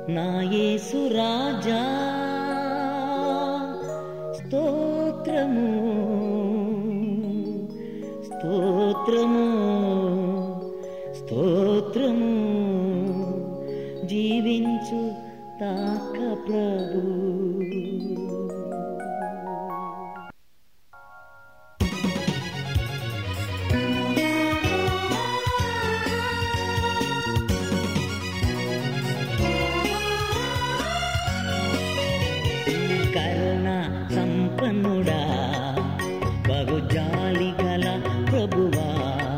నా యేసు రాజా స్తోత్రము స్తోత్రము స్తోత్రము జీవించు తాక ప్రభు కరుణ సంపన్నుడా బహు జాలి గల ప్రభువా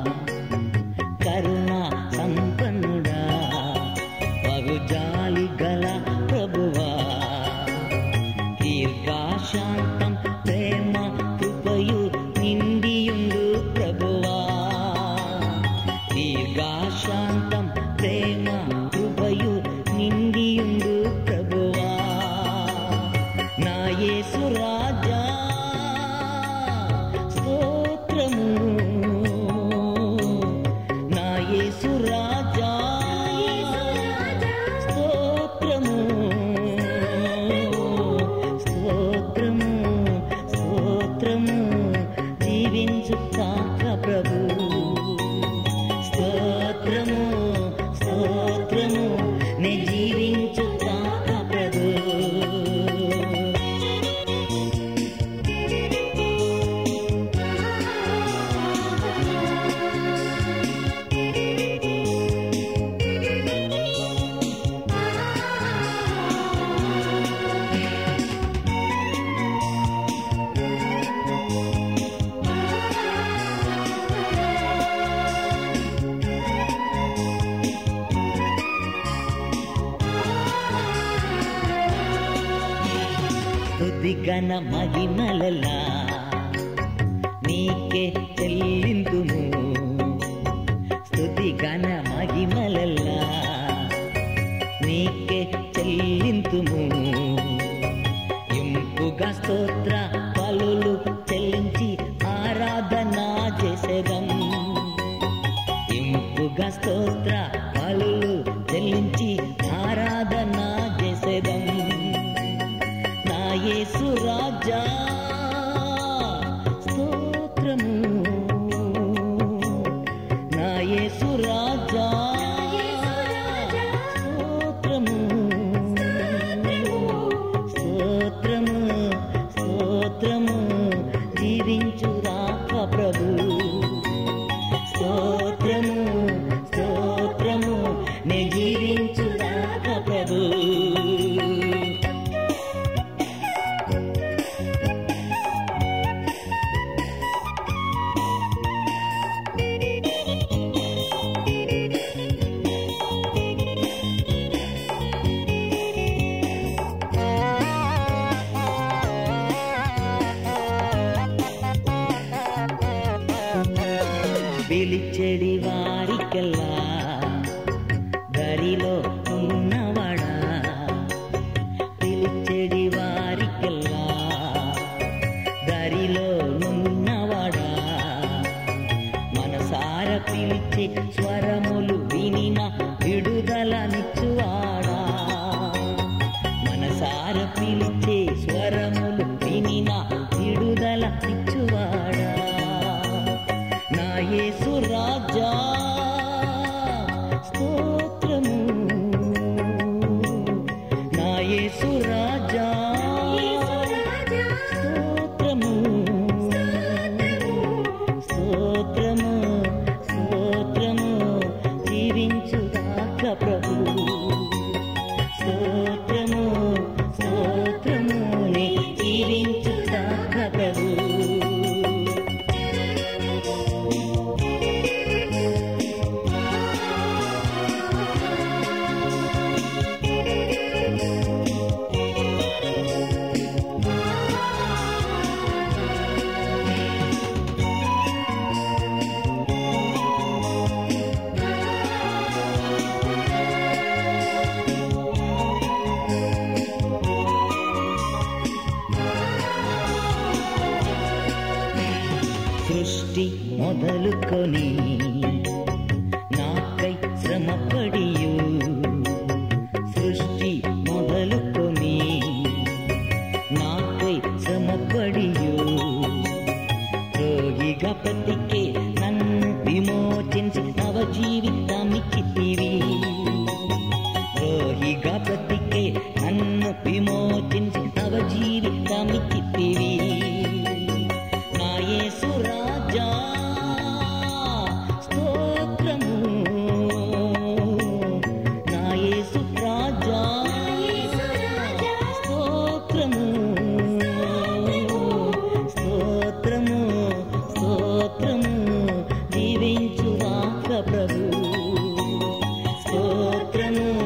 కరుణ సంపన్నుడా బహు జాలి గల ప్రభువా దీర్ఘాశాంతం ప్రేమ కృపయు నిండియుండు ప్రభువా దీర్ఘాశాంతం ప్రేమ కృపయు నిండియుండు ప్రభువా నా యేసు రాజా స్తోత్రము నా యేసు రాజా స్తోత్రము స్తోత్రము స్తోత్రము జీవించు కాక ప్రభు స్తోత్రము స్తోత్రము నే జీవించు కాక ప్రభు స్తుతి ఘన మహిమలలా నీకే చెల్లిందుము స్తుతి ఘన మహిమలలా నీకే చెల్లింతుము ఇంపుగా స్తోత్ర పలులు చెల్లించి ఆరాధన చేసేదం ఇంపుగా స్తోత్ర పలులు చెల్లించి ఆరాధన చేసేదం నా యేసు రాజా స్తోత్రము నా యేసు రాజా స్తోత్రము స్తోత్రము స్తోత్రము జీవించు రాక ప్రభు స్తోత్రము స్తోత్రము నే జీవించు రాక ప్రభు పిలిచెడి వారికెల్లా దరిలో ఉన్నవాడా పిలిచెడి వారికెల్లా దరిలో నున్నవాడా మనసార పిలిచి స్వరములు వినిన విడుదలనిచ్చువాడా మనసార పిలిచే స్వరములు వినిన విడుదలనిచ్చువాడా నా యేసు రాజా స్తోత్రము నా యేసు రాజా స్తోత్రము స్తోత్రము స్తోత్రము జీవించు దాక ప్రభు స్తోత్రము స్తోత్రము నే జీవించు దాక ప్రభు సృష్టి మొదలుకొని నాకై శ్రమపడియు సృష్టి స్తోత్రము